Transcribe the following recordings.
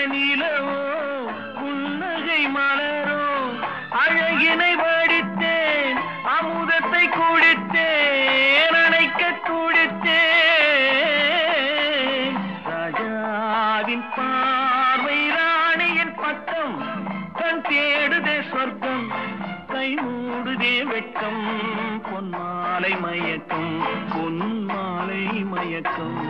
நிலவோ புன்னகை மலரோ அழகினை வடித்தேன் அமுதத்தை குடித்தேன் அணைக்க குடித்தேன் ராஜாவின் பார்வை ராணியின் பக்கம் கண் தேடுதே சொர்க்கம் கை மூடுதே வெட்கம் பொன்மாலை மயக்கம் பொன்மாலை மயக்கம்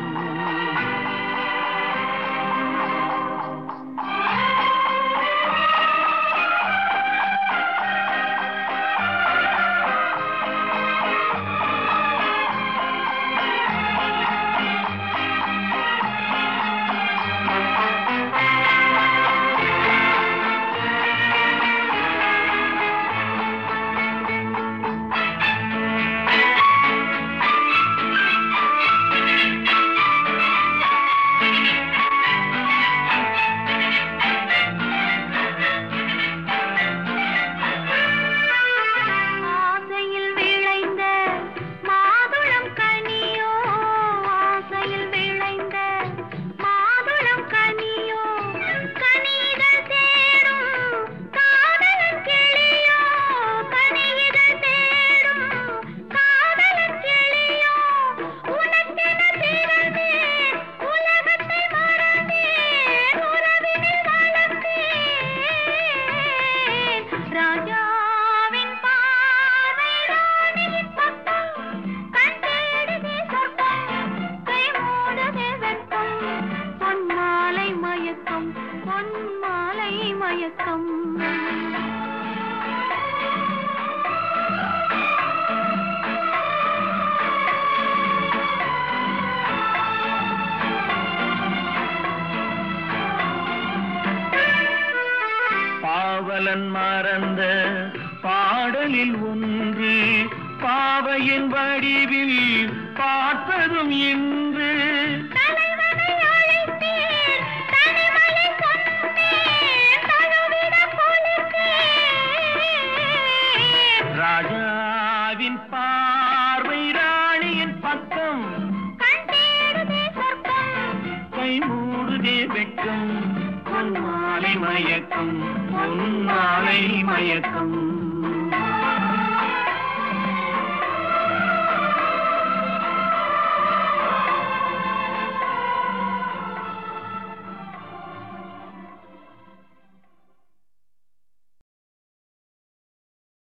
ஆசையில் விளைந்த மாதுளம் கனியோ ஆசையில் விளைந்த மாதுளம் கனியோ கனிகள் தேடும் காதலன் கிளியோ கனிகள் தேடும் காதலன் கிளியோ உனக்கென பிறந்தேன் உலகத்தை மறந்தேன் உறவினில் வளர்ந்தேன் ராஜாவின் பார்வை ராணியின் பக்கம் கண் தேடுதே சொர்க்கம் கை மூடுதே வெட்கம் பொன்மாலை மயக்கம் பொன்மாலை மயக்கம் பாவலன் மறந்த பாடலில் ஒன்று பாவையின் வடிவில் பார்த்ததும் இன்று தலைவனை அழைத்தேன் தனிமையை சொன்னேன் தழுவிட குளித்தேன் ராஜாவின் பார்வை ராணியின் பக்கம் கண் தேடுதே சொர்க்கம் கை மூடுதே வெட்கம் பொன்மாலை மயக்கம் பொன்மாலை மயக்கம்